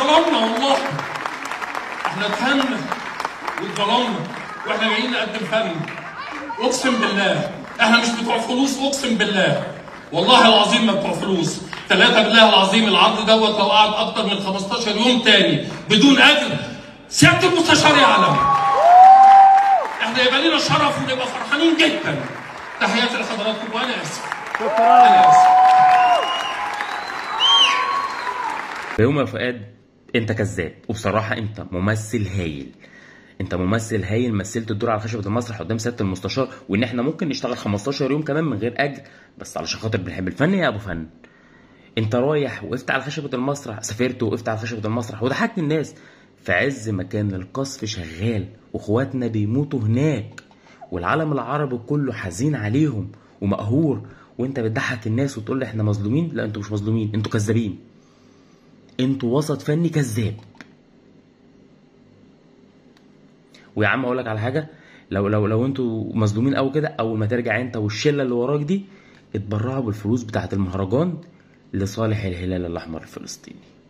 اتظلمنا والله احنا اتهنا واتظلمنا واحنا جايين نقدم فن اقسم بالله احنا مش بتوع فلوس اقسم بالله والله العظيم ما بتوع فلوس ثلاثة بالله العظيم العرض دوت لو قعد اكتر من 15 يوم تاني بدون اجر سيادة المستشار يعلم احنا يبقى لنا شرف ونبقى فرحانين جدا تحياتي لحضراتكم وانا اسف انا اسف بيومي فؤاد انت كذاب وبصراحه انت ممثل هايل انت ممثل هايل مثلت الدور على خشبه المسرح قدام سياده المستشار وان احنا ممكن نشتغل 15 يوم كمان من غير اجر بس علشان خاطر بنحب الفن يا ابو فن انت رايح وقفت على خشبه المسرح سافرت وقفت على خشبه المسرح وضحكت الناس في عز ما كان القصف شغال واخواتنا بيموتوا هناك والعالم العربي كله حزين عليهم ومقهور وانت بتضحك الناس وتقول لي احنا مظلومين لا انتوا مش مظلومين انتوا كذابين انتوا وسط فني كذاب ويا عم اقول لك على حاجه لو لو لو انتوا مظلومين قوي كده اول ما ترجع انت والشله اللي وراك دي اتبرعوا بالفلوس بتاعه المهرجان لصالح الهلال الاحمر الفلسطيني